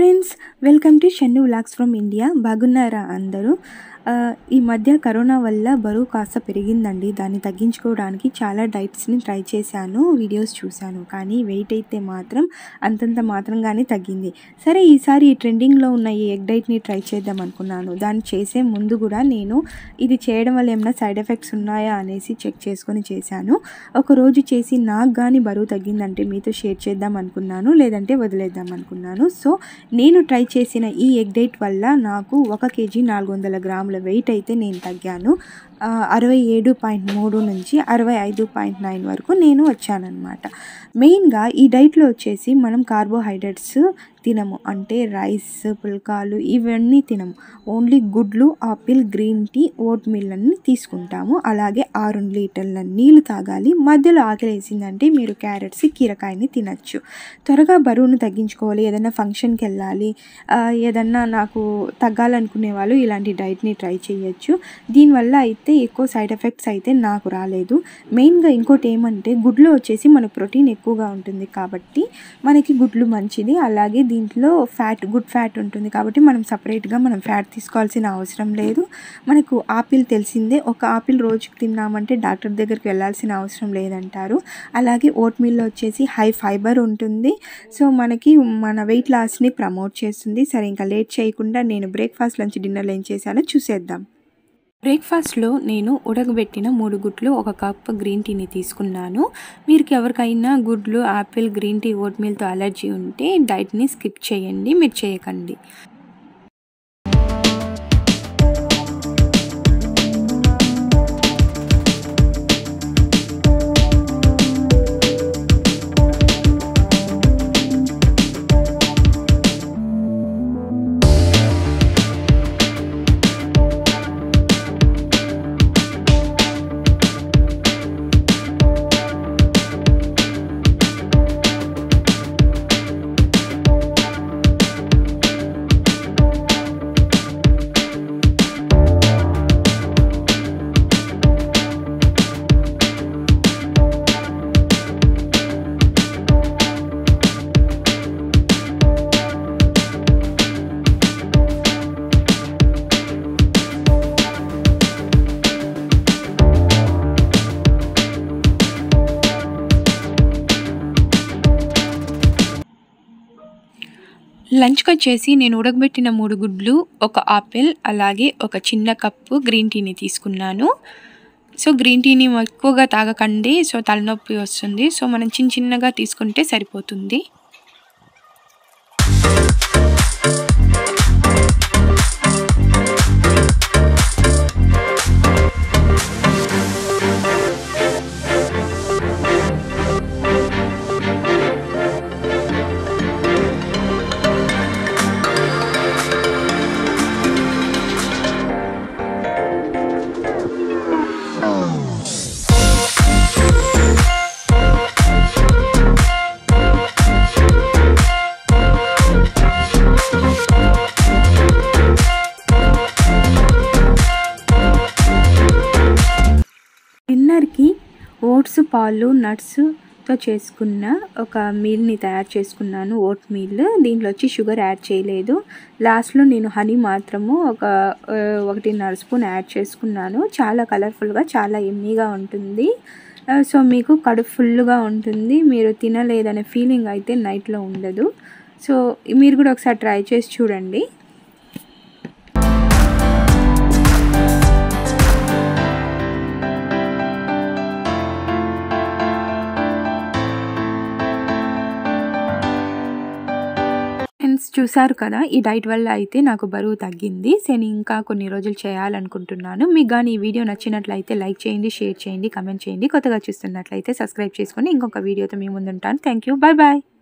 friends welcome to Shannu vlogs from India బాగున్నారా అందరూ ఆ, ఈ మధ్య కరోనా వల్ల బరువు కాస్త పెరిగిందండి దాన్ని తగ్గించుకోవడానికి చాలా డైట్స్ని ట్రై చేశాను వీడియోస్ చూశాను కానీ వెయిట్ అయితే మాత్రం అంతంత మాత్రంగానే తగ్గింది సరే ఈసారి ఈ ట్రెండింగ్లో ఉన్న ఈ ఎగ్ డైట్ని ట్రై చేద్దాం అనుకున్నాను దాన్ని చేసే ముందు కూడా నేను ఇది చేయడం వల్ల ఏమైనా సైడ్ ఎఫెక్ట్స్ ఉన్నాయా అనేసి చెక్ చేసుకొని చేశాను ఒక రోజు చేసి నాకు కానీ బరువు తగ్గిందంటే మీతో షేర్ చేద్దాం అనుకున్నాను లేదంటే వదిలేద్దాం అనుకున్నాను సో నేను ట్రై చేసిన ఈ ఎగ్ డైట్ వల్ల నాకు ఒక కేజీ నాలుగు వందల గ్రాముల వెయిట్ అయితే నేను తగ్గాను ఆ, అరవై ఏడు పాయింట్ మూడు నుంచి అరవై ఐదు పాయింట్ నైన్ వరకు నేను వచ్చానన్నమాట మెయిన్గా ఈ డైట్లో వచ్చేసి మనం కార్బోహైడ్రేట్స్ తినము అంటే రైస్ పుల్కాలు ఇవన్నీ తినము ఓన్లీ గుడ్లు apple green tea oatmeal అన్ని తీసుకుంటాము అలాగే ఆరు లీటర్ల నీళ్ళు తాగాలి మధ్యలో ఆకలి వేసిందంటే మీరు క్యారెట్స్ కీరకాయని తినచ్చు త్వరగా బరువును తగ్గించుకోవాలి ఏదైనా ఫంక్షన్కి వెళ్ళాలి ఆ, ఏదన్నా నాకు తగ్గాలనుకునే వాళ్ళు ఇలాంటి డైట్ని ట్రై చేయొచ్చు దీనివల్ల అయితే ఎక్కువ సైడ్ ఎఫెక్ట్స్ అయితే నాకు రాలేదు మెయిన్గా ఇంకోటి ఏమంటే గుడ్లో వచ్చేసి మనకు ప్రోటీన్ ఎక్కువగా ఉంటుంది కాబట్టి మనకి గుడ్లు మంచిది అలాగే దీంట్లో ఫ్యాట్ గుడ్ ఫ్యాట్ ఉంటుంది కాబట్టి మనం సపరేట్గా మనం ఫ్యాట్ తీసుకోవాల్సిన అవసరం లేదు మనకు ఆపిల్ తెలిసిందే ఒక ఆపిల్ రోజుకి తిన్నామంటే డాక్టర్ దగ్గరికి వెళ్ళాల్సిన అవసరం లేదంటారు అలాగే ఓట్ మీల్లో వచ్చేసి హై ఫైబర్ ఉంటుంది సో మనకి మన వెయిట్ లాస్ని ప్రమోట్ చేస్తుంది సరే ఇంకా లేట్ చేయకుండా నేను బ్రేక్ఫాస్ట్ లంచ్ డిన్నర్ ఏం చేశానో చూసేద్దాం బ్రేక్ఫాస్ట్లో నేను ఉడకబెట్టిన మూడు గుడ్లు ఒక కప్ గ్రీన్ టీని తీసుకున్నాను మీరు ఎవరికైనా గుడ్లు యాపిల్ గ్రీన్ టీ ఓట్ మీల్తో అలర్జీ ఉంటే డైట్ని స్కిప్ చేయండి మీరు చేయకండి లంచ్కి వచ్చేసి నేను ఉడకబెట్టిన మూడు గుడ్లు ఒక ఆపిల్ అలాగే ఒక చిన్న కప్పు గ్రీన్ టీని తీసుకున్నాను సో గ్రీన్ టీని ఎక్కువగా తాగకండి సో తలనొప్పి వస్తుంది సో మనం చిన్న చిన్నగా తీసుకుంటే సరిపోతుంది డిన్నర్కి ఓట్స్ పాలు నట్స్తో చేసుకున్న ఒక మీల్ని తయారు చేసుకున్నాను ఓట్ మీల్ దీంట్లో వచ్చి షుగర్ యాడ్ చేయలేదు లాస్ట్లో నేను హనీ మాత్రము ఒక ఆ, ఒకటిన్నర స్పూన్ యాడ్ చేసుకున్నాను చాలా కలర్ఫుల్గా చాలా ఎమ్మీగా ఉంటుంది ఆ, సో మీకు కడుపు ఫుల్గా ఉంటుంది మీరు తినలేదనే ఫీలింగ్ అయితే నైట్లో ఉండదు సో మీరు కూడా ఒకసారి ట్రై చేసి చూడండి ఫ్రెండ్స్ చూసారు కదా ఈ డైట్ వల్ల అయితే నాకు బరువు తగ్గింది సో నేను ఇంకా కొన్ని రోజులు చేయాలనుకుంటున్నాను మీకు కానీ ఈ వీడియో నచ్చినట్లయితే లైక్ చేయండి షేర్ చేయండి కమెంట్ చేయండి కొత్తగా చూస్తున్నట్లయితే సబ్స్క్రైబ్ చేసుకొని ఇంకొక వీడియోతో మీ ముందుంటాను థ్యాంక్ యూ బాయ్ బాయ్